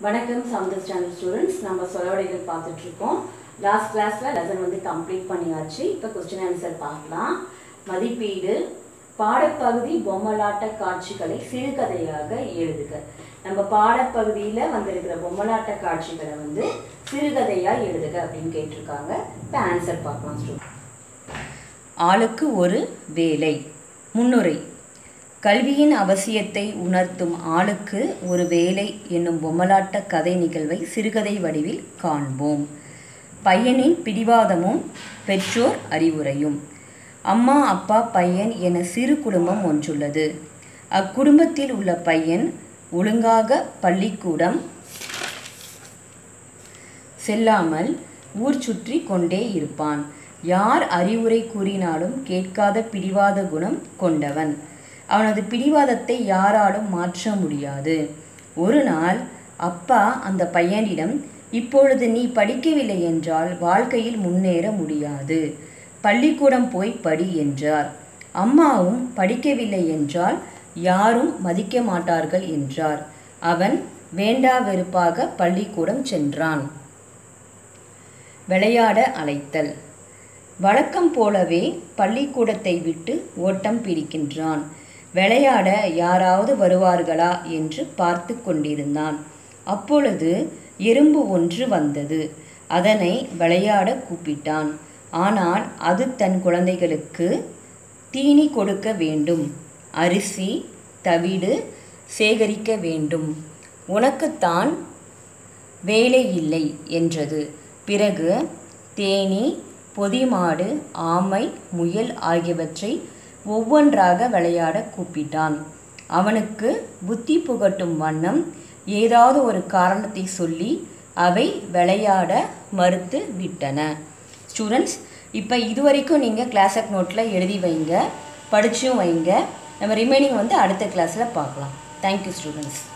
வணக்கம் Soundar standard students நம்ம சொலவடைகள் பார்த்துட்டு இருக்கோம் லாஸ்ட் கிளாஸ்ல லெசன் வந்து கம்ப்ளீட் பண்ணியாச்சு இப்போ கொஸ்டின் ஆன்சர் பார்க்கலாம் மதிப்பீடு பாடப்பகுதி பொம்மலாட்ட காட்சிகளை சிறுகதையாக எழுதுக நம்ம பாடப்பகுதியில் வந்திருக்கிற பொம்மலாட்ட காட்சிகளை வந்து சிறுகதையாக எழுதுக அப்படின்னு கேட்டிருக்காங்க இப்போ ஆன்சர் பார்க்கலாம் ஸ்டூடெண்ட் ஆளுக்கு ஒரு வேலை முன்னுரை கல்வியின் அவசியத்தை உணர்த்தும் ஆளுக்கு ஒரு வேலை என்னும் பொம்மலாட்ட கதை நிகழ்வை சிறுகதை வடிவில் காண்போம் பையனின் பிடிவாதமும் பெற்றோர் அறிவுரையும் அம்மா அப்பா பையன் என சிறு குடும்பம் ஒன்றுள்ளது அக்குடும்பத்தில் உள்ள பையன் ஒழுங்காக பள்ளிக்கூடம் செல்லாமல் ஊர் சுற்றி கொண்டே இருப்பான் யார் அறிவுரை கூறினாலும் கேட்காத பிடிவாத குணம் கொண்டவன் அவனது பிடிவாதத்தை யாராலும் மாற்ற முடியாது ஒரு நாள் அப்பா அந்த பையனிடம் இப்பொழுது நீ படிக்கவில்லை என்றால் வாழ்க்கையில் முன்னேற முடியாது பள்ளிக்கூடம் போய் படி என்றார் அம்மாவும் படிக்கவில்லை என்றால் யாரும் மதிக்க மாட்டார்கள் என்றார் அவன் வேண்டா வெறுப்பாக பள்ளிக்கூடம் சென்றான் விளையாட அழைத்தல் வழக்கம் போலவே பள்ளிக்கூடத்தை விட்டு ஓட்டம் பிடிக்கின்றான் விளையாட யாராவது வருவார்களா என்று பார்த்து கொண்டிருந்தான் அப்பொழுது எறும்பு ஒன்று வந்தது அதனை விளையாட கூப்பிட்டான் ஆனால் அது தன் குழந்தைகளுக்கு தீனி கொடுக்க வேண்டும் அரிசி தவிடு சேகரிக்க வேண்டும் உனக்குத்தான் வேலை இல்லை என்றது பிறகு தேனி பொதிமாடு ஆமை முயல் ஆகியவற்றை ஒவ்வொன்றாக விளையாட கூப்பிட்டான் அவனுக்கு புத்தி புகட்டும் வண்ணம் ஏதாவது ஒரு காரணத்தை சொல்லி அவை விளையாட மறுத்து விட்டன ஸ்டூடெண்ட்ஸ் இப்போ இதுவரைக்கும் நீங்கள் கிளாஸக் நோட்டில் எழுதி வைங்க படிச்சும் வைங்க நம்ம ரிமைனிங் வந்து அடுத்த கிளாஸில் பார்க்கலாம் தேங்க்யூ ஸ்டூடெண்ட்ஸ்